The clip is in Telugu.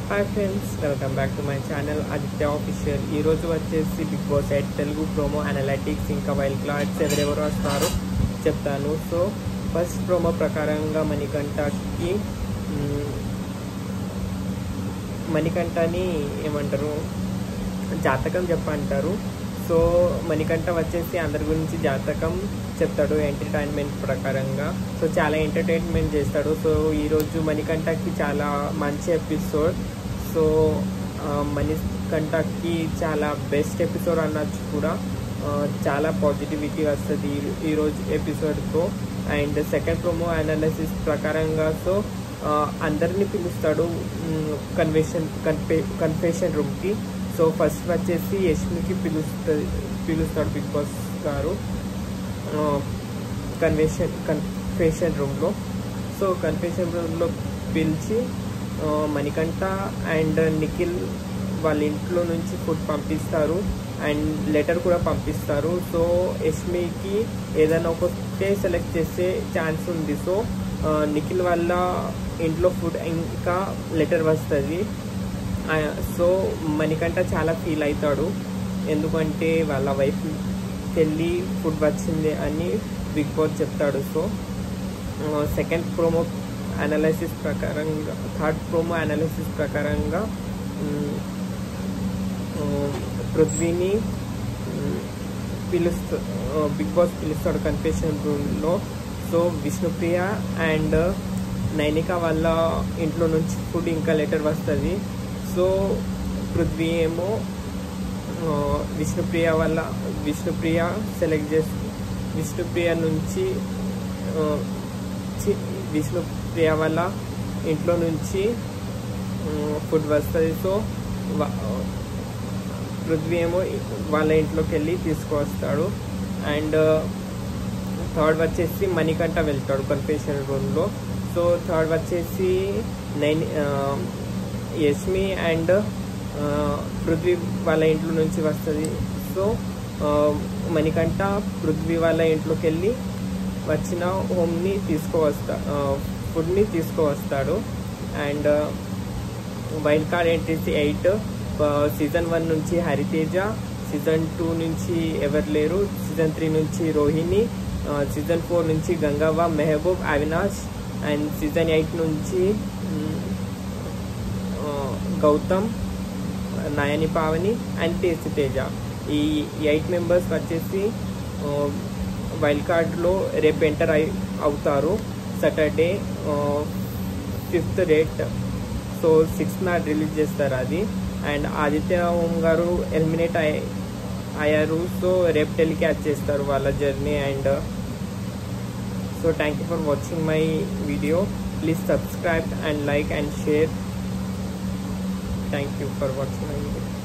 hi friends welcome back to my channel Aditya official ఈరోజు వచ్చేసి Bigg Boss eight Telugu promo analytics ఇంకా వైల్డ్ కార్డ్స్ ఎవరెవరు వస్తారో చెప్తాను సో ఫస్ట్ ప్రోమో ప్రకారంగా మణికంఠకి మ్, మణికంఠని ఏమంటారు జాతకం చెప్పంటారు సో మణికంఠ వచ్చేసి అందరి గురించి జాతకం చెప్తాడు ఎంటర్టైన్మెంట్ ప్రకారంగా సో చాలా ఎంటర్టైన్మెంట్ చేస్తాడు సో ఈరోజు మణికంఠకి చాలా మంచి ఎపిసోడ్ సో ఆ, మణికంఠకి చాలా బెస్ట్ ఎపిసోడ్ అనొచ్చు కూడా ఆ, చాలా పాజిటివిటీ వస్తుంది ఈ- ఈరోజు ఎపిసోడ్తో అండ్ సెకండ్ ప్రోమో అనాలిసిస్ ప్రకారంగా సో ఆ, అందరినీ పిలుస్తాడు కన్వెన్షన్ కన్ఫే కన్ఫెషన్ రూమ్కి సో ఫస్ట్ వచ్చేసి యష్మికి పిలుస్తుంది పిలుస్తాడు బిగ్ బాస్ గారు కన్వెన్షన్ కన్ఫెషన్ రూమ్లో సో కన్ఫెషన్ రూమ్లో పిలిచి ఆ, మణికంఠ అండ్ నిఖిల్ వాళ్ళ ఇంట్లో నుంచి ఫుడ్ పంపిస్తారు అండ్ లెటర్ కూడా పంపిస్తారు సో యష్మికి ఏదైనా ఒకటే సెలెక్ట్ చేసే ఛాన్స్ ఉంది సో ఆ, నిఖిల్ వాళ్ళ ఇంట్లో ఫుడ్ ఇంకా లెటర్ వస్తుంది ఆ, సో మణికంఠ చాలా ఫీల్ అవుతాడు ఎందుకంటే వాళ్ళ వైఫ్ పెళ్ళి ఫుడ్ వచ్చింది అని బిగ్ బాస్ చెప్తాడు సో సెకండ్ ప్రోమో అనాలిసిస్ ప్రకారంగా థర్డ్ ప్రోమో అనాలిసిస్ ప్రకారంగా మ్, ఆ, పృథ్వీని మ్, పిలుస్తూ బిగ్ బాస్ పిలుస్తాడు కన్ఫెషన్ రూమ్లో సో విష్ణుప్రియ అండ్ నైనిక వాళ్ళ ఇంట్లో నుంచి ఫుడ్ ఇంకా లెటర్ వస్తుంది సో పృథ్వీ ఏమో ఆ, విష్ణుప్రియ వాళ్ళ విష్ణుప్రియ సెలెక్ట్ చేసి విష్ణుప్రియ నుంచి ఆ, చి- విష్ణుప్రియ వాళ్ళ ఇంట్లో నుంచి ఫుడ్ వస్తుంది సో వా- పృథ్వీ ఏమో వాళ్ళ ఇంట్లోకి వెళ్ళి తీసుకువస్తాడు అండ్ థర్డ్ వచ్చేసి మణికంఠ వెళ్తాడు కన్ఫెషన్ రూమ్లో సో థర్డ్ వచ్చేసి నైన్ ఆ, యష్మి అండ్ ఆ, పృథ్వీ వాళ్ళ ఇంట్లో నుంచి వస్తుంది సో ఆ, మణికంఠ పృథ్వీ వాళ్ళ ఇంట్లోకి వెళ్ళి వచ్చిన హోమ్ని తీసుకువస్తా ఆ, ఫుడ్ని తీసుకువస్తాడు and wild card entries eight season one నుంచి హరితేజ సీజన్ టూ నుంచి ఎవరు లేరు సీజన్ త్రీ నుంచి రోహిణి సీజన్ ఫోర్ నుంచి Gangavva Mehboob Avinash and season eight నుంచి మ్, ఆ, గౌతమ్ నయని పావని అండ్ తేసి తేజ ఈ ఎయిట్ మెంబర్స్ వచ్చేసి ఆ, వైల్డ్ కార్డ్లో రేపు ఎంటర్ అయి అవుతారు Saturday fifth date so sixth not release చేస్తారు అది అండ్ ఆదిత్య ఓం గారు ఎలిమినేట్ అయ్యి అయ్యారు సో రేపు టెలికాస్ట్ చేస్తారు వాళ్ళ journey and so thank you for watching my video please subscribe and like and share thank you for watching my video